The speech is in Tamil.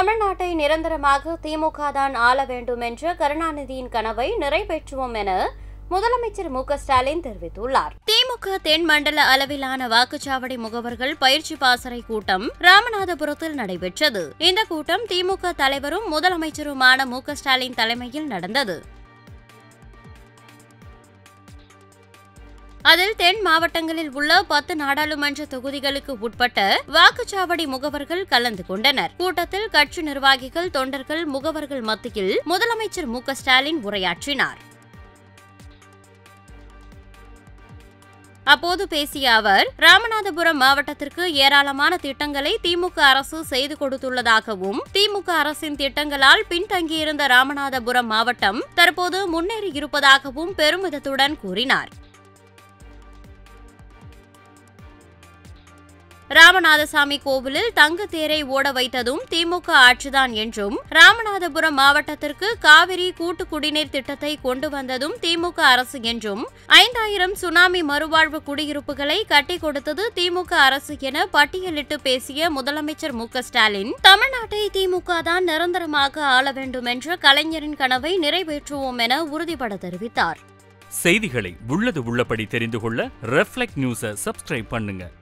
தமிழ்நாட்டை நிரந்தரமாக திமுக தான் ஆள வேண்டும் என்ற கருணாநிதியின் கனவை நிறைவேற்றுவோம் என முதலமைச்சர் மு க ஸ்டாலின் தெரிவித்துள்ளார் திமுக தென் மண்டல அளவிலான வாக்குச்சாவடி முகவர்கள் பயிற்சி பாசறை கூட்டம் ராமநாதபுரத்தில் நடைபெற்றது இந்த கூட்டம் திமுக தலைவரும் முதலமைச்சருமான மு க ஸ்டாலின் தலைமையில் நடந்தது அதில் தென் மாவட்டங்களில் உள்ள பத்து நாடாளுமன்ற தொகுதிகளுக்கு உட்பட்ட வாக்குச்சாவடி முகவர்கள் கலந்து கொண்டனர் கூட்டத்தில் கட்சி நிர்வாகிகள் தொண்டர்கள் முகவர்கள் மத்தியில் முதலமைச்சர் மு க ஸ்டாலின் உரையாற்றினார் அப்போது பேசிய அவர் ராமநாதபுரம் மாவட்டத்திற்கு ஏராளமான திட்டங்களை திமுக அரசு செய்து கொடுத்துள்ளதாகவும் திமுக அரசின் திட்டங்களால் பின்தங்கியிருந்த ராமநாதபுரம் மாவட்டம் தற்போது முன்னேறி இருப்பதாகவும் பெருமிதத்துடன் கூறினார் ராமநாதசாமி கோவிலில் தங்க தேரை ஓட வைத்ததும் திமுக ஆட்சிதான் என்றும் ராமநாதபுரம் மாவட்டத்திற்கு காவிரி கூட்டு குடிநீர் திட்டத்தை கொண்டு வந்ததும் திமுக அரசு என்றும் ஐந்தாயிரம் சுனாமி மறுவாழ்வு குடியிருப்புகளை கட்டிக் கொடுத்தது திமுக அரசு என பட்டியலிட்டு பேசிய முதலமைச்சர் மு க ஸ்டாலின் தமிழ்நாட்டை திமுக தான் நிரந்தரமாக ஆள வேண்டும் என்ற கலைஞரின் கனவை நிறைவேற்றுவோம் என உறுதிபட தெரிவித்தார் செய்திகளை உள்ளது உள்ளபடி தெரிந்து கொள்ள ரெஃப்ளெக்ட் நியூஸை சப்ஸ்கிரைப் பண்ணுங்க